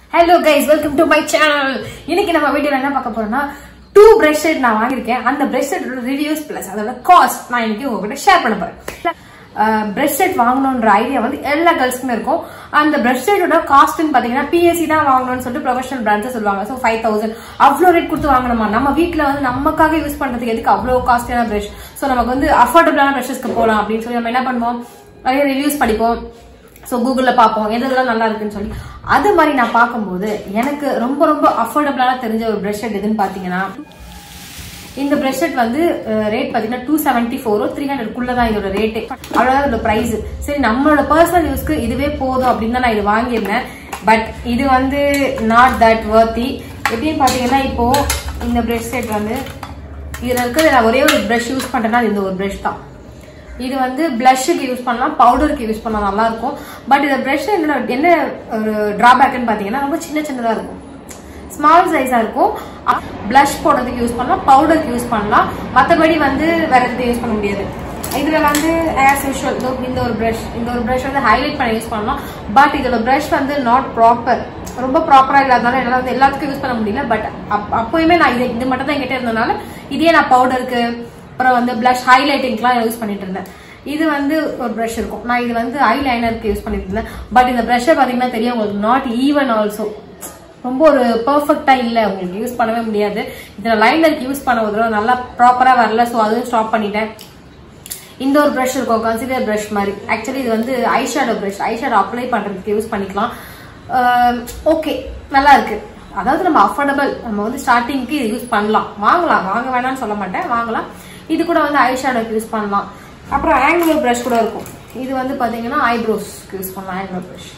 hello guys welcome to my channel இன்னைக்கு நம்ம வீடியோல என்ன பார்க்க போறோம்னா டூ பிரஷ் செட் நான் வாங்கியிருக்கேன் அந்த பிரஷ் செட்டோட ரிவ்யூஸ் பிளஸ் அதோட காஸ்ட் நான் இன்னைக்கு உங்ககிட்ட ஷேர் பண்ண போறேன் பிரஷ் செட் வாங்கணுன்ற ஐடியா வந்து எல்லா கேர்ள்ஸ்க்குமே இருக்கும் அந்த பிரஷ் செட்டோட காஸ்ட்னு பாத்தீங்கன்னா பிஎஸ்சி தான் வாங்கணும்னு சொல்லிட்டு ப்ரொஃபஷனல் பிராண்ட்ஸ் சொல்லுவாங்க ஸோ ஃபைவ் தௌசண்ட் அவ்வளோ ரேட் கொடுத்து வாங்கணுமா நம்ம வீட்டில் வந்து நமக்காக யூஸ் பண்றதுக்கு எதுக்கு அவ்வளோ காஸ்ட்லியான பிரஷ் ஸோ நமக்கு வந்து அஃபோர்டபுளான ப்ரஷஸ்க்கு போகலாம் அப்படின்னு சொல்லி நம்ம என்ன பண்ணுவோம் நிறைய ரிவ்யூஸ் படிப்போம் ஸோ கூகுளில் பார்ப்போம் எது இதெல்லாம் நல்லா இருக்குன்னு சொல்லி அது மாதிரி நான் பார்க்கும்போது எனக்கு ரொம்ப ரொம்ப அஃபோர்டபுளான தெரிஞ்ச ஒரு ப்ரஷ் செட் எதுன்னு பார்த்தீங்கன்னா இந்த ப்ரஷ் செட் வந்து ரேட் பார்த்தீங்கன்னா டூ செவன்ட்டி ஃபோரோ த்ரீ ஹண்ட்ரட்குள்ள தான் இதோட ரேட்டே அவ்வளோதான் இதோட ப்ரைஸ் சரி நம்மளோட பர்சனல் யூஸ்க்கு இதுவே போதும் அப்படின்னு தான் நான் இது வாங்கியிருந்தேன் பட் இது வந்து நாட் தட் வர்த்தி எப்படின்னு பார்த்தீங்கன்னா இப்போ இந்த ப்ரஷ் செட் வந்து இதில் இருக்கிறது நான் ஒரே ஒரு ப்ரஷ் யூஸ் பண்ணுறேன்னா அது இந்த ஒரு ப்ரஷ் தான் இது வந்து பிளஷுக்கு யூஸ் பண்ணலாம் பவுடருக்கு யூஸ் பண்ணலாம் நல்லா இருக்கும் பட் இந்த ப்ரஷ் என்ன என்ன ஒரு டிராபேக்னு பார்த்தீங்கன்னா ரொம்ப சின்ன சின்னதாக இருக்கும் ஸ்மால் சைஸாக இருக்கும் பிளஷ் போடுறதுக்கு யூஸ் பண்ணலாம் பவுடருக்கு யூஸ் பண்ணலாம் மற்றபடி வந்து வேற எதுவும் யூஸ் பண்ண முடியாது இதில் வந்து ஆஸ் யூஷுவல் இந்த ஒரு ப்ரஷ் இந்த ஒரு ப்ரஷ் வந்து ஹைலைட் பண்ண யூஸ் பண்ணலாம் பட் இதோட ப்ரஷ் வந்து நாட் ப்ராப்பர் ரொம்ப ப்ராப்பராக இல்லாதனால என்னால் வந்து எல்லாத்துக்கும் யூஸ் பண்ண முடியல பட் அப்போயுமே நான் இது இது மட்டும் தான் என்கிட்ட இருந்தனால இதே நான் பவுடருக்கு அப்புறம் வந்து பிளஷ் ஹைலைட்டிங்க்குலாம் யூஸ் பண்ணிட்டு இருந்தேன் இது வந்து ஒரு ப்ரஷ் இருக்கும் நான் இது வந்து ஐ லைனருக்கு யூஸ் பண்ணிட்டு இருந்தேன் பட் இந்த ப்ரஷ்ஷை பார்த்தீங்கன்னா தெரியும் உங்களுக்கு நாட் ஈவன் ஆல்சோ ரொம்ப ஒரு பர்ஃபெக்டா இல்லை உங்களுக்கு யூஸ் பண்ணவே முடியாது இதில் லைனருக்கு யூஸ் பண்ண ஒரு தடவை நல்லா ப்ராப்பராக வரல ஸோ அதுவும் ஸ்டாப் பண்ணிட்டேன் இந்த ஒரு ப்ரஷ் இருக்கும் கன்சிடர் ப்ரஷ் மாதிரி ஆக்சுவலி இது வந்து eye shadow brush eye shadow apply பண்ணுறதுக்கு யூஸ் பண்ணிக்கலாம் ஓகே நல்லா இருக்கு அதாவது நம்ம அஃபோர்டபுள் நம்ம வந்து ஸ்டார்டிங்க்கு இது யூஸ் பண்ணலாம் வாங்கலாம் வாங்க வேணாம்னு சொல்ல மாட்டேன் வாங்கலாம் இது கூட வந்து ஐ ஷேடோக்கு யூஸ் பண்ணலாம் அப்புறம் ஆங்குலர் ப்ரஷ் கூட இருக்கும் இது வந்து பார்த்தீங்கன்னா ஐப்ரோஸ்க்கு யூஸ் பண்ணலாம் ஆங்குலர் ப்ரஷ்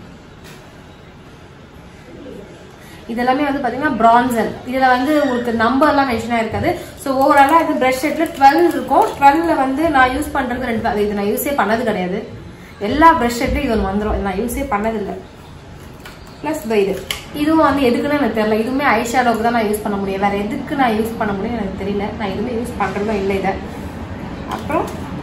இதெல்லாமே வந்து பார்த்தீங்கன்னா பிரான்சன் இதில் வந்து உங்களுக்கு நம்பர்லாம் மென்ஷன் ஆயிருக்காது ஸோ ஓவராலாக இது ப்ரஷ் செட்டில் டுவெல் இருக்கும் டுவெல்ல வந்து நான் யூஸ் பண்ணுறது ரெண்டு அது இது நான் யூஸே பண்ணது கிடையாது எல்லா ப்ரஷ் செட்லையும் இது ஒன்று வந்துடும் நான் யூஸே பண்ணதில்லை ப்ளஸ் இது இதுவும் வந்து எதுக்குன்னு எனக்கு தெரியல இதுவுமே ஐ ஷேடோக்கு தான் நான் யூஸ் பண்ண முடியும் வேற எதுக்கு நான் யூஸ் பண்ண முடியும் எனக்கு தெரியல நான் எதுவுமே யூஸ் பண்ணுறதும் இல்லை இதை அப்புறம்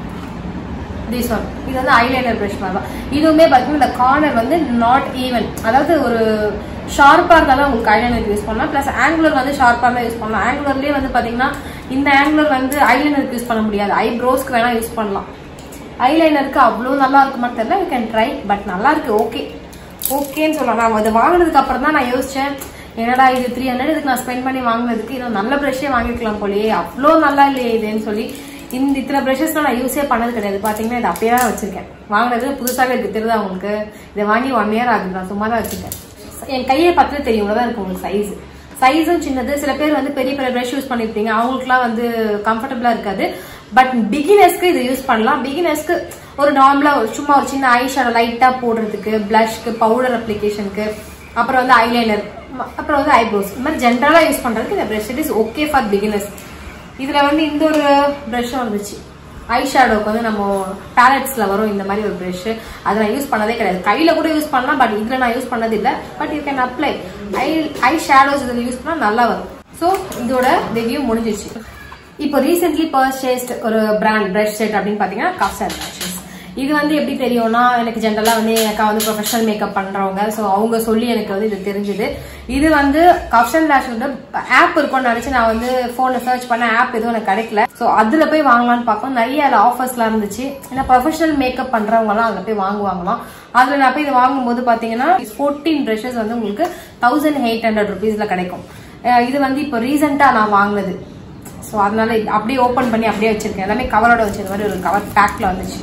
திஸ் ஒன் இது வந்து ஐலைனர் ப்ரஷ் மாதிரி தான் இதுவுமே பார்த்தீங்கன்னா இந்த கார்னர் வந்து நாட் ஈவன் அதாவது ஒரு ஷார்ப்பாக இருந்தாலும் உங்களுக்கு ஐலைனர் யூஸ் பண்ணலாம் ப்ளஸ் ஆங்குலர் வந்து ஷார்ப்பாக தான் யூஸ் பண்ணலாம் ஆங்குலர்லேயே வந்து பார்த்தீங்கன்னா இந்த ஆங்குலர் வந்து ஐலைனருக்கு யூஸ் பண்ண முடியாது ஐப்ரோஸ்க்கு வேணால் யூஸ் பண்ணலாம் ஐலைனருக்கு அவ்வளோ நல்லா இருக்குமா தெரியல யூ கேன் ட்ரை பட் நல்லா இருக்கு ஓகே ஓகேன்னு சொல்லலாம் நான் அதை வாங்கினதுக்கு அப்புறம் தான் நான் யோசிச்சேன் என்னடா இது த்ரீ ஹண்ட்ரட் இதுக்கு நான் ஸ்பெண்ட் பண்ணி வாங்கினதுக்கு இன்னும் நல்ல ப்ரஷ்ஷே வாங்கிக்கலாம் போலயே அவ்வளோ நல்லா இல்லையே இதுன்னு சொல்லி இந்த இத்தனை ப்ரஷஸ்லாம் நான் யூஸே பண்ணது கிடையாது பார்த்தீங்கன்னா இது அப்படியே தான் வச்சிருக்கேன் வாங்கினது புதுசாகவே இருக்கு தெரியுதா உங்களுக்கு இதை வாங்கி ஒன் இயர் ஆகுது நான் சும்மா தான் வச்சிருக்கேன் என் கையை பார்த்து தெரியும் தான் இருக்கு உங்களுக்கு சைஸ் சைஸும் சின்னது சில பேர் வந்து பெரிய பெரிய ப்ரஷ் யூஸ் பண்ணிருப்பீங்க அவங்களுக்குலாம் வந்து கம்ஃபர்டபுளா இருக்காது பட் பிகினர்ஸ்க்கு இது யூஸ் பண்ணலாம் பிகினர்ஸ்க்கு ஒரு நார்மலா சும்மா ஒரு சின்ன ஐ ஷேடோ லைட்டா போடுறதுக்கு பிளஷ்க்கு பவுடர் அப்ளிகேஷனுக்கு அப்புறம் வந்து ஐலைனர் அப்புறம் வந்து ஐப்ரோஸ் இந்த மாதிரி ஜென்ரலா யூஸ் பண்றதுக்கு இந்த brush is okay for beginners இதுல வந்து இந்த ஒரு ப்ரஷ்ஷும் வந்துச்சு ஐ ஷேடோக்கு வந்து நம்ம பேலட்ஸ்ல வரும் இந்த மாதிரி ஒரு ப்ரஷ் அதை நான் யூஸ் பண்ணதே கிடையாது கையில கூட யூஸ் பண்ணலாம் பட் இதுல நான் யூஸ் பண்ணது இல்லை but you can apply eye eye shadows இதில் யூஸ் பண்ணா நல்லா வரும் ஸோ இதோட ரிவ்யூ முடிஞ்சிச்சு இப்போ ரீசென்ட்லி பர்ச்சேஸ்ட் ஒரு பிராண்ட் ப்ரஷ் செட் அப்படின்னு பார்த்தீங்கன்னா கப்சர் ப்ரஷஸ் இது வந்து எப்படி தெரியும்னா எனக்கு ஜென்ரலாக வந்து என் அக்கா வந்து ப்ரொஃபஷனல் மேக்கப் பண்றவங்க ஸோ அவங்க சொல்லி எனக்கு வந்து இது தெரிஞ்சுது இது வந்து கப்ஷன் லேஷ் வந்து ஆப் இருக்கும்னு நினைச்சு நான் வந்து போன்ல சர்ச் பண்ண ஆப் எதுவும் எனக்கு கிடைக்கல ஸோ அதுல போய் வாங்கலாம்னு பார்ப்போம் நிறைய அதில் ஆஃபர்ஸ்லாம் இருந்துச்சு ஏன்னா ப்ரொஃபஷனல் மேக்கப் பண்றவங்கலாம் அதில் போய் வாங்குவாங்களாம் அதுல நான் போய் இது வாங்கும்போது பாத்தீங்கன்னா ஃபோர்டீன் ப்ரஷஸ் வந்து உங்களுக்கு தௌசண்ட் எயிட் ஹண்ட்ரட் ருபீஸ்ல கிடைக்கும் இது வந்து இப்போ ரீசெண்டா நான் வாங்கினது ஸோ அதனால அப்படியே ஓப்பன் பண்ணி அப்படியே வச்சிருக்கேன் எல்லாமே கவரோட வச்சிருந்த மாதிரி ஒரு கவர் பேக்ல வந்துச்சு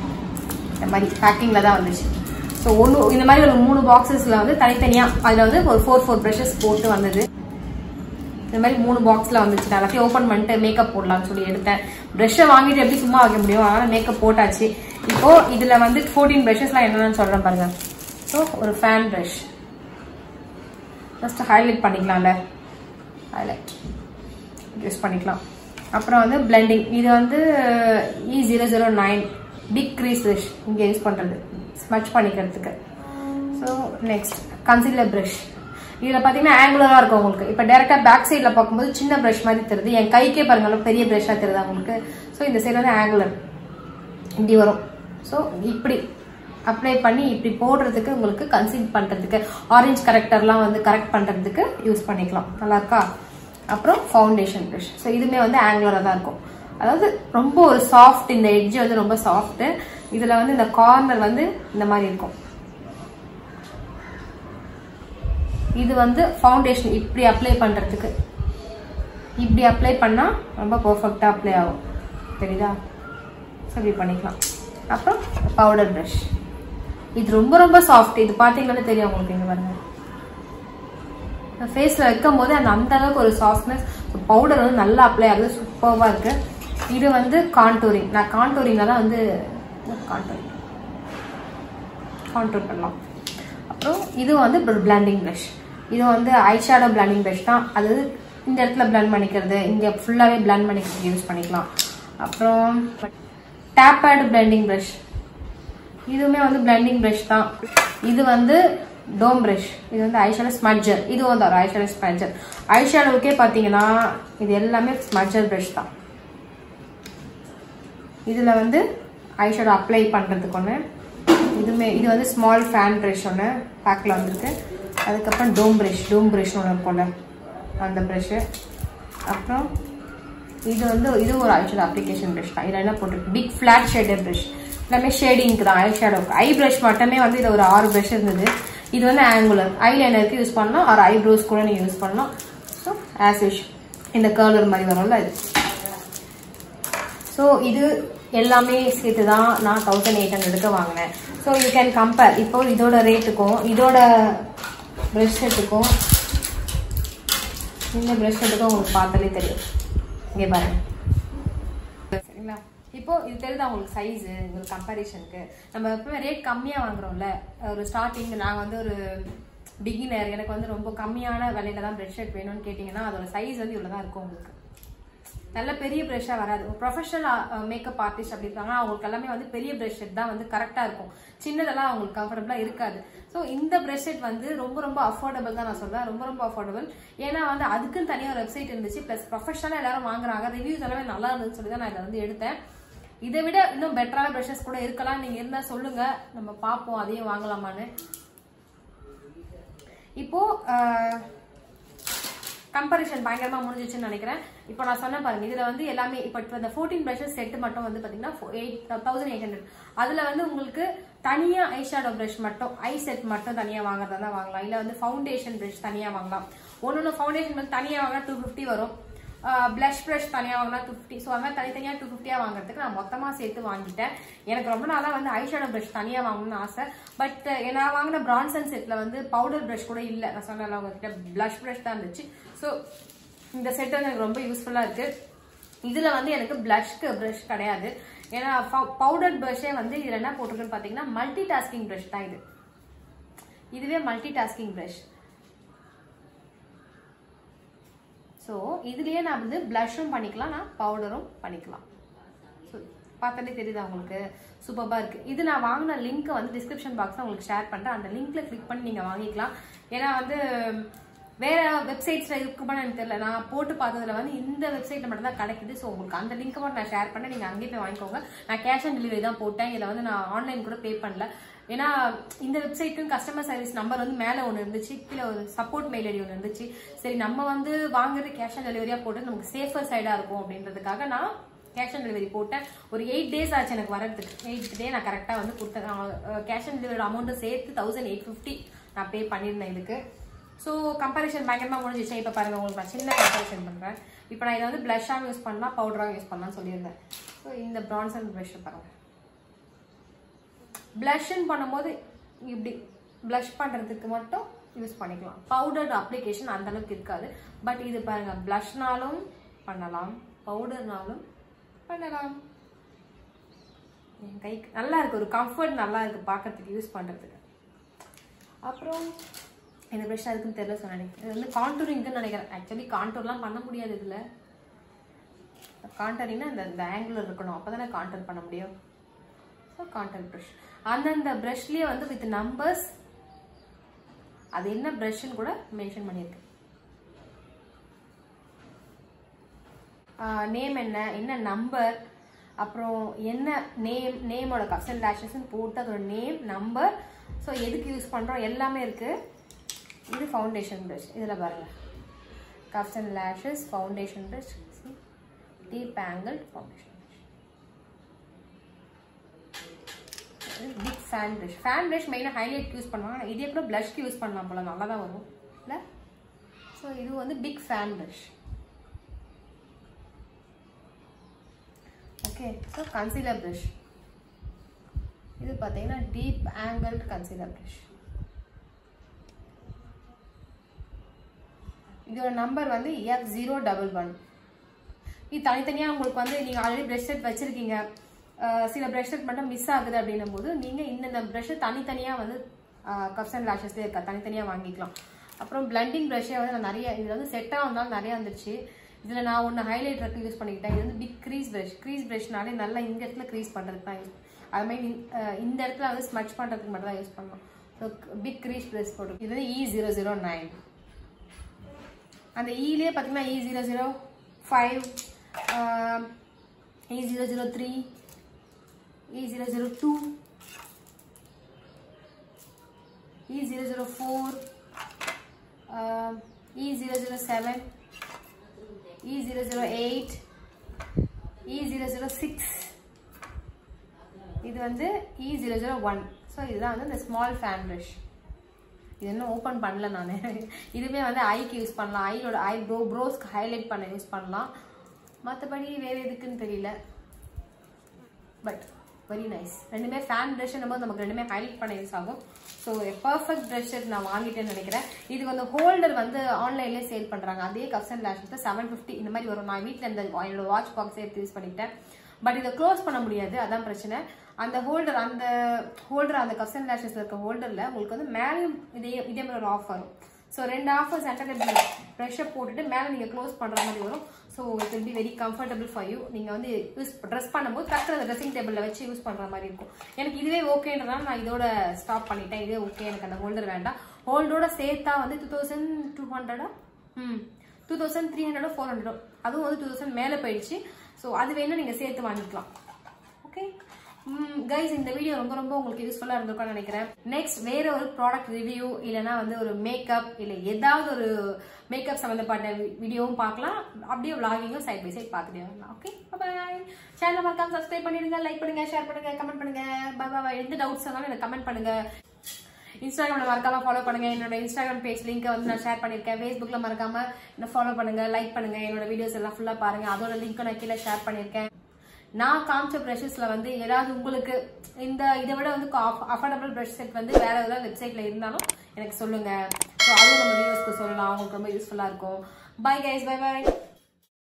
இந்த மாதிரி பேக்கிங்ல தான் வந்துச்சு ஸோ ஒன்று இந்த மாதிரி ஒரு மூணு பாக்ஸஸ்ல வந்து தனித்தனியா அதில் வந்து ஒரு ஃபோர் ஃபோர் ப்ரஷஸ் போட்டு வந்தது இந்த மாதிரி மூணு பாக்ஸ்ல வந்துச்சு நான் எல்லாத்தையும் ஓப்பன் பண்ணிட்டு மேக்கப் போடலாம்னு சொல்லி எடுத்தேன் ப்ரஷ்ஷை வாங்கிட்டு எப்படி சும்மா வைக்க முடியும் அதனால மேக்கப் போட்டாச்சு இப்போ இதுல வந்து ஃபோர்டீன் ப்ரஷஸ்லாம் என்னென்னு சொல்றேன் பாருங்க ஸோ ஒரு ஃபேன் ப்ரஷ் ஃபர்ஸ்ட் ஹைலைட் பண்ணிக்கலாம்ல ஹைலைட் யூஸ் பண்ணிக்கலாம் அப்புறம் வந்து பிளெண்டிங் இது வந்து E zero zero nine big crease brush இங்கே யூஸ் பண்ணுறது ஸ்மச் பண்ணிக்கிறதுக்கு ஸோ நெக்ஸ்ட் கன்சீலர் ப்ரஷ் இதில் பார்த்தீங்கன்னா ஆங்குலராக இருக்கும் உங்களுக்கு இப்போ டேரெக்டாக பேக் சைடில் பார்க்கும்போது சின்ன ப்ரஷ் மாதிரி தெரியுது என் கைக்கே பாருங்க பெரிய ப்ரஷ்ஷாக தெரியுது உங்களுக்கு ஸோ இந்த சைடு வந்து ஆங்குலர் இப்படி வரும் ஸோ இப்படி அப்ளை பண்ணி இப்படி போடுறதுக்கு உங்களுக்கு கன்சீல் பண்றதுக்கு ஆரஞ்சு கரெக்டர்லாம் வந்து கரெக்ட் பண்றதுக்கு யூஸ் பண்ணிக்கலாம் நல்லா இருக்கா அப்புறம் ஃபவுண்டேஷன் ப்ரஷ் ஸோ இதுவுமே வந்து ஆங்குலராக தான் இருக்கும் அதாவது ரொம்ப ஒரு சாஃப்ட் இந்த எட்ஜ் வந்து ரொம்ப சாஃப்ட் இதுல வந்து இந்த கார்னர் வந்து இந்த மாதிரி இருக்கும் இது வந்து ஃபவுண்டேஷன் இப்படி அப்ளை பண்றதுக்கு இப்படி அப்ளை பண்ணா ரொம்ப பர்ஃபெக்டா அப்ளை ஆகும் தெரியுதா ஸோ இப்படி பண்ணிக்கலாம் அப்புறம் பவுடர் ப்ரஷ் இது ரொம்ப ரொம்ப சாஃப்ட் இது பார்த்தீங்கன்னா தெரியும் உங்களுக்கு இங்க பாருங்க ஃபேஸில் வைக்கும் போது அந்த அந்த அளவுக்கு ஒரு சாஃப்ட்னஸ் பவுடர் வந்து நல்லா அப்ளை ஆகுது சூப்பராக இருக்கு இது வந்து கான்டூரிங் நான் கான்டூரிங்ல தான் வந்து கான்டூரிங் கான்டூர் பண்ணலாம் அப்புறம் இது வந்து பிளாண்டிங் ப்ரஷ் இது வந்து ஐஷேடோ பிளாண்டிங் ப்ரஷ் தான் அது இந்த இடத்துல பிளாண்ட் பண்ணிக்கிறது இங்கே ஃபுல்லாகவே பிளாண்ட் பண்ணிக்கிறது யூஸ் பண்ணிக்கலாம் அப்புறம் டேப்பேடு பிளெண்டிங் ப்ரஷ் இதுவுமே வந்து பிளெண்டிங் ப்ரஷ் தான் இது வந்து டோம் ப்ரஷ் இது வந்து ஐஷேடோ ஸ்மட்ஜர் இது வந்து ஒரு ஐஷேடோ ஸ்மட்ஜர் ஐஷேடோவுக்கே பார்த்தீங்கன்னா இது எல்லாமே ஸ்மட்ஜர் ப்ரஷ் தான் இதில் வந்து ஐஷேடோ அப்ளை பண்ணுறதுக்கு ஒன்று இதுவுமே இது வந்து ஸ்மால் ஃபேன் ப்ரஷ் ஒன்று பேக்கில் வந்திருக்கு அதுக்கப்புறம் டோம் ப்ரஷ் டோம் ப்ரஷ் ஒன்று இருக்கும்ல அந்த ப்ரஷ்ஷு அப்புறம் இது வந்து இது ஒரு ஐஷேடோ அப்ளிகேஷன் ப்ரஷ் தான் இதில் என்ன போட்டிருக்கு பிக் ஃப்ளாட் ஷேடர் ப்ரஷ் எல்லாமே ஷேடிங்க்கு தான் ஐ ஷேடோக்கு ஐ ப்ரஷ் மட்டுமே வந்து இது ஒரு ஆறு ப்ரஷ் இருந்தது இது வந்து ஆங்குலர் ஐ லைனருக்கு யூஸ் பண்ணலாம் ஒரு ஐப்ரோஸ் கூட நீங்கள் யூஸ் பண்ணலாம் ஸோ ஆஸ் யூஷ் இந்த கர்லர் மாதிரி வரும்ல இது ஸோ இது எல்லாமே சேர்த்து தான் நான் தௌசண்ட் எயிட் ஹண்ட்ரடுக்கு வாங்கினேன் ஸோ யூ கேன் கம்பேர் இப்போ இதோட ரேட்டுக்கும் இதோட ப்ரெஷ் செட்டுக்கும் இந்த ப்ரெஷ் செட்டுக்கும் உங்களுக்கு பார்த்தாலே தெரியும் இங்கே பாருங்க சரிங்களா இப்போ இது தெரியுதா உங்களுக்கு சைஸ் உங்களுக்கு கம்பேரிஷனுக்கு நம்ம எப்பவுமே ரேட் கம்மியாக வாங்குறோம்ல ஒரு ஸ்டார்டிங் நாங்கள் வந்து ஒரு பிகினர் எனக்கு வந்து ரொம்ப கம்மியான விலையில தான் ப்ரெஷ் ஷர்ட் வேணும்னு கேட்டிங்கன்னா அதோட சைஸ் வந்து இவ்வளோ தான் இருக்கும் உங்களுக்கு நல்ல பெரிய ப்ரெஷ்ஷாக வராது ஒரு ப்ரொஃபஷனல் மேக்கப் ஆர்டிஸ்ட் அப்படி இருக்காங்க அவங்களுக்கு எல்லாமே வந்து பெரிய ப்ரெஷ் செட் தான் வந்து கரெக்டாக இருக்கும் சின்னதெல்லாம் அவங்களுக்கு கம்ஃபர்டபுளாக இருக்காது ஸோ இந்த ப்ரெஷ் செட் வந்து ரொம்ப ரொம்ப அஃபோர்டபுள் தான் நான் சொல்றேன் ரொம்ப ரொம்ப அஃபோர்டபுள் ஏன்னா வந்து அதுக்குன்னு தனியாக ஒரு வெப்சைட் இருந்துச்சு ப்ளஸ் ப்ரொஃபஷனலாக எல்லாரும் வாங்குறாங்க ரிவ்யூஸ் எல்லாமே நல்லா இருந்துன்னு சொல்லி தான் நான் இதை வந்து எடுத்தேன் இதை விட இன்னும் பெட்டரான ப்ரெஷஸ் கூட இருக்கலாம் நீங்க இருந்தா சொல்லுங்க நம்ம பார்ப்போம் அதையும் வாங்கலாமான்னு இப்போ கம்பரிஷன் பயங்கரமா முடிஞ்சிச்சுன்னு நினைக்கிறேன் இப்போ நான் சொன்ன பாருங்க இதுல வந்து எல்லாமே இப்போ இப்போ இந்த ஃபோர்டீன் ப்ரஷஸ் செட் மட்டும் வந்து பாத்தீங்கன்னா எயிட் தௌசண்ட் எயிட் ஹண்ட்ரட் அதுல வந்து உங்களுக்கு தனியா ஐ ஷேடோ ப்ரஷ் மட்டும் ஐ செட் மட்டும் தனியா வாங்குறதா தான் வாங்கலாம் இல்ல வந்து ஃபவுண்டேஷன் ப்ரஷ் தனியா வாங்கலாம் ஒன்னொன்னு ஃபவுண்டேஷன் வந்து தனியா வாங்கினா டூ ஃபிஃப்டி வரும் பிளஷ் ப்ரஷ் தனியாக வாங்கினா டூ ஃபிஃப்டி ஸோ அது மாதிரி தனித்தனியாக டூ ஃபிஃப்டியாக வாங்குறதுக்கு நான் மொத்தமாக சேர்த்து வாங்கிட்டேன் எனக்கு ரொம்ப நாளாக வந்து ஐஷேடோ ப்ரஷ் தனியாக வாங்கணும்னு ஆசை பட் நான் வாங்கின பிரான்சன் செட்டில் வந்து பவுடர் ப்ரஷ் கூட இல்லை நான் சொன்னேன் உங்ககிட்ட பிளஷ் ப்ரஷ் தான் இருந்துச்சு ஸோ இந்த செட் வந்து எனக்கு ரொம்ப யூஸ்ஃபுல்லாக இருக்கு இதில் வந்து எனக்கு பிளஷ்க்கு ப்ரஷ் கிடையாது ஏன்னா பவுடர் ப்ரஷ்ஷே வந்து இதில் என்ன போட்டிருக்குன்னு பார்த்தீங்கன்னா மல்டி டாஸ்கிங் ப்ரஷ் தான் இது இதுவே மல்டி டாஸ்கிங் ப்ரஷ் ஸோ இதுலயே நான் வந்து ப்ளஷும் பண்ணிக்கலாம் நான் பவுடரும் பண்ணிக்கலாம் ஸோ பார்த்தாலே தெரியுதா உங்களுக்கு சூப்பராக இருக்கு இது நான் வாங்கின லிங்க்கை வந்து டிஸ்கிரிப்ஷன் பாக்ஸில் உங்களுக்கு ஷேர் பண்ணுறேன் அந்த லிங்க்ல கிளிக் பண்ணி நீங்கள் வாங்கிக்கலாம் ஏன்னா வந்து வேற வெப்சைட்ஸ்ல இருக்குமான்னு எனக்கு தெரியல நான் போட்டு பார்த்ததுல வந்து இந்த வெப்சைட்ல மட்டும் தான் கிடைக்குது ஸோ உங்களுக்கு அந்த லிங்க் மட்டும் நான் ஷேர் பண்ணேன் நீங்க அங்கேயே போய் வாங்கிக்கோங்க நான் கேஷ் ஆன் டெலிவரி தான் போட்டேன் இதில் வந்து நான் ஆன்லைன் கூட பே பண்ணல ஏன்னா இந்த வெப்சைட்டும் கஸ்டமர் சர்வீஸ் நம்பர் வந்து மேலே ஒன்று இருந்துச்சு கீழே ஒரு சப்போர்ட் மெயில் ஐடி ஒன்று இருந்துச்சு சரி நம்ம வந்து வாங்குறது கேஷ் ஆன் டெலிவரியாக போட்டு நமக்கு சேஃபர் சைடாக இருக்கும் அப்படின்றதுக்காக நான் கேஷ் ஆன் டெலிவரி போட்டேன் ஒரு எயிட் டேஸ் ஆச்சு எனக்கு வரதுக்கு எயிட் டே நான் கரெக்டாக வந்து கொடுத்தேன் கேஷ் ஆன் டெலிவரி அமௌண்ட்டு சேர்த்து தௌசண்ட் எயிட் ஃபிஃப்டி நான் பே பண்ணியிருந்தேன் இதுக்கு ஸோ கம்பேரிஷன் பயங்கரமாக முடிஞ்சிச்சு இப்போ பாருங்க உங்களுக்கு நான் சின்ன கம்பேரிஷன் பண்ணுறேன் இப்போ நான் இதை வந்து ப்ளஷ்ஷாக யூஸ் பண்ணலாம் பவுடராக யூஸ் பண்ணலாம்னு சொல்லியிருந்தேன் ஸோ இந்த ப்ரான்சன் ப்ரஷ் பாருங்க ப்ளஷ்ன்னு பண்ணும்போது இப்படி ப்ளஷ் பண்ணுறதுக்கு மட்டும் யூஸ் பண்ணிக்கலாம் பவுடர் அப்ளிகேஷன் அந்த அளவுக்கு இருக்காது பட் இது பாருங்க ப்ளஷ்னாலும் பண்ணலாம் பவுடர்னாலும் பண்ணலாம் என் கைக்கு நல்லா இருக்கு ஒரு கம்ஃபர்ட் நல்லா இருக்கு பார்க்கறதுக்கு யூஸ் பண்ணுறதுக்கு அப்புறம் இந்த ப்ரஷ் இருக்குன்னு தெரியல சொன்னேன் இது வந்து கான்டூரிங்னு நினைக்கிறேன் ஆக்சுவலி கான்டூர்லாம் பண்ண முடியாது இதில் கான்டரிங்னா இந்த இந்த ஆங்குலர் இருக்கணும் அப்போ தானே கான்டர் பண்ண முடியும் ஸோ கான்டர் ப்ரஷ் அந்தந்த ப்ரஷ்லேயே வந்து வித் நம்பர்ஸ் அது என்ன ப்ரஷ்ன்னு கூட மென்ஷன் பண்ணியிருக்கு நேம் என்ன என்ன நம்பர் அப்புறம் என்ன நேம் நேமோட கப்ஸ் அண்ட் லேஷஸ்ன்னு போட்டு அதோட நேம் நம்பர் ஸோ எதுக்கு யூஸ் பண்ணுறோம் எல்லாமே இருக்குது இது ஃபவுண்டேஷன் ப்ரஷ் இதில் பாருங்க cups and lashes foundation brush deep angle foundation big fan brush fan brush மெயினாக ஹைலைட் யூஸ் பண்ணுவாங்க இதே கூட ப்ளஷ்க்கு யூஸ் பண்ணலாம் போல நல்லா தான் வரும் இல்லை ஸோ இது வந்து big fan brush okay so concealer brush இது பார்த்தீங்கன்னா டீப் ஆங்கிள் கன்சீலர் ப்ரஷ் இதோட நம்பர் வந்து எஃப் ஜீரோ டபுள் ஒன் இது தனித்தனியாக உங்களுக்கு வந்து நீங்கள் ஆல்ரெடி ப்ரெஷ் செட் வச்சுருக்கீங்க சில ப்ரெஷ் செட் மட்டும் மிஸ் ஆகுது அப்படின்னும் போது நீங்கள் இந்தந்த ப்ரெஷ்ஷை தனித்தனியாக வந்து கப்ஸ் அண்ட் லாஷஸ்லேயே இருக்கா தனித்தனியாக வாங்கிக்கலாம் அப்புறம் பிளண்டிங் ப்ரஷ்ஷே வந்து நான் நிறைய இதில் வந்து செட்டாக வந்தாலும் நிறையா வந்துருச்சு இதில் நான் ஒன்று ஹைலைட்டருக்கு யூஸ் பண்ணிக்கிட்டேன் இது வந்து பிக் க்ரீஸ் ப்ரஷ் க்ரீஸ் ப்ரஷ்னாலே நல்லா இந்த இடத்துல க்ரீஸ் பண்ணுறதுக்கு தான் யூஸ் அது மாதிரி இந்த இடத்துல வந்து ஸ்மச் பண்ணுறதுக்கு மட்டும் தான் யூஸ் பண்ணலாம் ஸோ பிக் க்ரீஸ் ப்ரஷ் போட்டு இது வந்து இ ஜீரோ ஜீரோ நைன் அந்த இலேயே பார்த்தீங்கன்னா E zero zero five E zero zero three E zero zero two E zero zero four E zero zero seven E zero zero eight E zero zero six இது வந்து E zero zero one so இதுதான் வந்து இந்த small fan brush இது இன்னும் open பண்ணல நான் இதுவுமே வந்து ஐக்கு யூஸ் பண்ணலாம் ஐயோட ஐ ப்ரோ ப்ரோஸ்க்கு ஹைலைட் பண்ண யூஸ் பண்ணலாம் மற்றபடி வேறு எதுக்குன்னு தெரியல பட் வெரி நைஸ் ரெண்டுமே ஃபேன் ப்ரஷ் போது நமக்கு ரெண்டுமே ஹைலைட் பண்ண யூஸ் ஆகும் ஸோ பர்ஃபெக்ட் ப்ரஷ் நான் வாங்கிட்டேன்னு நினைக்கிறேன் இதுக்கு வந்து ஹோல்டர் வந்து ஆன்லைன்லேயே சேல் பண்ணுறாங்க அதே cups and lashes seven fifty இந்த மாதிரி வரும் நான் வீட்டில் இந்த என்னோட வாட்ச் பாக்ஸ் எடுத்து யூஸ் பண்ணிக்கிட்டேன் பட் இதை க்ளோஸ் பண்ண முடியாது அதான் பிரச்சனை அந்த ஹோல்டர் அந்த ஹோல்டர் அந்த கப்ஸ் அண்ட் லேஷஸ்ல இருக்க ஹோல்டரில் உங்களுக்கு வந்து மேலேயும் இதே இதே மாதிரி ஒரு ஆஃப் வரும் ஸோ ரெண்டு ஆஃபர் சென்டர் ப்ரெஷர் போட்டுட்டு மேலே நீங்கள் க்ளோஸ் பண்ணுற மாதிரி வரும் so it will be very comfortable for you நீங்கள் வந்து யூஸ் ட்ரெஸ் பண்ணும்போது கரெக்டாக அந்த ட்ரெஸ்ஸிங் டேபிளில் வச்சு யூஸ் பண்ணுற மாதிரி இருக்கும் எனக்கு இதுவே ஓகேன்றதால நான் இதோட ஸ்டாப் பண்ணிட்டேன் இதே ஓகே எனக்கு அந்த ஹோல்டர் வேண்டாம் ஹோல்டரோட சேர்த்தா வந்து டூ தௌசண்ட் டூ ஹண்ட்ரடா ம் டூ தௌசண்ட் த்ரீ ஹண்ட்ரடோ ஃபோர் ஹண்ட்ரடோ அதுவும் வந்து டூ தௌசண்ட் மேலே போயிடுச்சு ஸோ அது வேணும் நீங்கள் சேர்த்து வாங்கிக்கலாம் ஓகே கைஸ் இந்த வீடியோ ரொம்ப ரொம்ப உங்களுக்கு யூஸ்ஃபுல்லாக இருந்திருக்கும்னு நினைக்கிறேன் நெக்ஸ்ட் வேற ஒரு ப்ராடக்ட் ரிவ்யூ இல்லைனா வந்து ஒரு மேக்கப் இல்லை ஏதாவது ஒரு மேக்கப் சம்மந்தப்பட்ட வீடியோவும் பார்க்கலாம் அப்படியே விளாகிங்கும் சைட் பை சைட் பார்த்துட்டே வரலாம் ஓகே பாய் சேனல் மறக்காம சப்ஸ்கிரைப் பண்ணிடுங்க லைக் பண்ணுங்க ஷேர் பண்ணுங்க கமெண்ட் பண்ணுங்க பாய் பாய் எந்த டவுட்ஸ் இருந்தாலும் எனக்கு கமெண்ட் பண்ணுங்க இன்ஸ்டாகிராம்ல மறக்காம ஃபாலோ பண்ணுங்க என்னோட இன்ஸ்டாகிராம் பேஜ் லிங்க் வந்து நான் ஷேர் பண்ணிருக்கேன் ஃபேஸ்புக்ல மறக்காம என்ன ஃபாலோ பண்ணுங்க லைக் பண்ணுங்க என்னோட வீடியோஸ் எல்லாம் ஃபுல்லா பாருங்க அதோட லிங்க் நான் கீழே ஷேர் பண்ணிருக்கேன் நான் காமிச்ச ப்ரஷஸ்ல வந்து ஏதாவது உங்களுக்கு இந்த இதை விட வந்து அஃபோர்டபுள் ப்ரஷ் செட் வந்து வேற ஏதாவது வெப்சைட்ல இருந்தாலும் எனக்கு சொல்லுங்க ஸோ அதுவும் நம்ம வியூவர்ஸ்க்கு சொல்லலாம் அவங்களுக்கு ரொம்ப யூஸ்ஃபுல்லா இருக்கும் பை கைஸ் பை பை